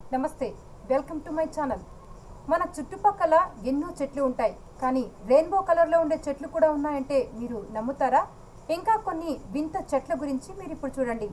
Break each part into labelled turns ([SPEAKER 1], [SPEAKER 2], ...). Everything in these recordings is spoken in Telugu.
[SPEAKER 1] నమస్తే వెల్కమ్ టు మై ఛానల్ మన చుట్టుపక్కల ఎన్నో చెట్లు ఉంటాయి కానీ రెయిన్బో కలర్లో ఉండే చెట్లు కూడా ఉన్నాయంటే మీరు నమ్ముతారా ఇంకా కొన్ని వింత చెట్ల గురించి మీరు ఇప్పుడు చూడండి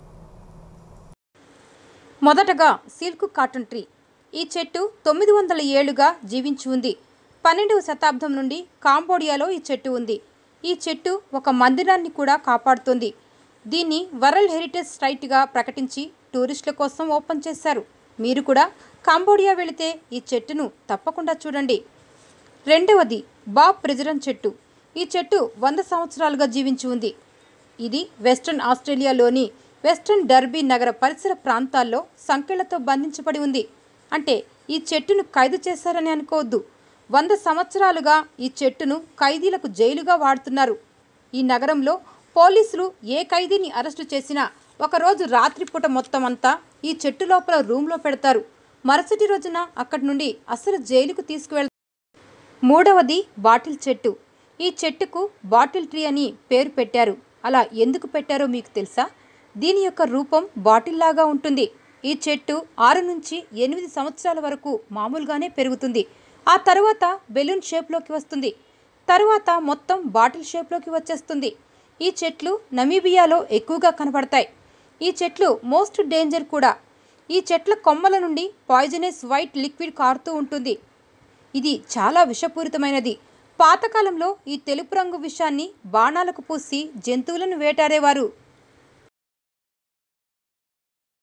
[SPEAKER 1] మొదటగా సిల్క్ కాటన్ ట్రీ ఈ చెట్టు తొమ్మిది వందల ఏళ్లుగా జీవించి ఉంది పన్నెండవ శతాబ్దం నుండి కాంబోడియాలో ఈ చెట్టు ఉంది ఈ చెట్టు ఒక మందిరాన్ని కూడా కాపాడుతుంది దీన్ని వరల్డ్ హెరిటేజ్ సైట్గా ప్రకటించి టూరిస్టుల కోసం ఓపెన్ చేశారు మీరు కూడా కాంబోడియా వెళితే ఈ చెట్టును తప్పకుండా చూడండి రెండవది బాబ్ ప్రెజరన్ చెట్టు ఈ చెట్టు వంద సంవత్సరాలుగా జీవించి ఉంది ఇది వెస్ట్రన్ ఆస్ట్రేలియాలోని వెస్ట్రన్ డర్బీ నగర పరిసర ప్రాంతాల్లో సంకెళ్లతో బంధించబడి ఉంది అంటే ఈ చెట్టును ఖైదు చేశారని అనుకోవద్దు వంద సంవత్సరాలుగా ఈ చెట్టును ఖైదీలకు జైలుగా వాడుతున్నారు ఈ నగరంలో పోలీసులు ఏ ఖైదీని అరెస్టు చేసినా ఒకరోజు రాత్రిపూట మొత్తం అంతా ఈ చెట్టు లోపల రూమ్లో పెడతారు మరుసటి రోజున అక్కడి నుండి అసలు జైలుకు తీసుకువెళ్తారు మూడవది బాటిల్ చెట్టు ఈ చెట్టుకు బాటిల్ ట్రీ అని పేరు పెట్టారు అలా ఎందుకు పెట్టారో మీకు తెలుసా దీని యొక్క రూపం బాటిల్ లాగా ఉంటుంది ఈ చెట్టు ఆరు నుంచి ఎనిమిది సంవత్సరాల వరకు మామూలుగానే పెరుగుతుంది ఆ తర్వాత బెలూన్ షేప్లోకి వస్తుంది తరువాత మొత్తం బాటిల్ షేప్లోకి వచ్చేస్తుంది ఈ చెట్లు నమీబియాలో ఎక్కువగా కనబడతాయి ఈ చెట్లు మోస్ట్ డేంజర్ కూడా ఈ చెట్ల కొమ్మల నుండి పాయిజనస్ వైట్ లిక్విడ్ కారుతూ ఉంటుంది ఇది చాలా విషపూరితమైనది పాతకాలంలో ఈ తెలుపు రంగు విషాన్ని బాణాలకు పూసి జంతువులను వేటాడేవారు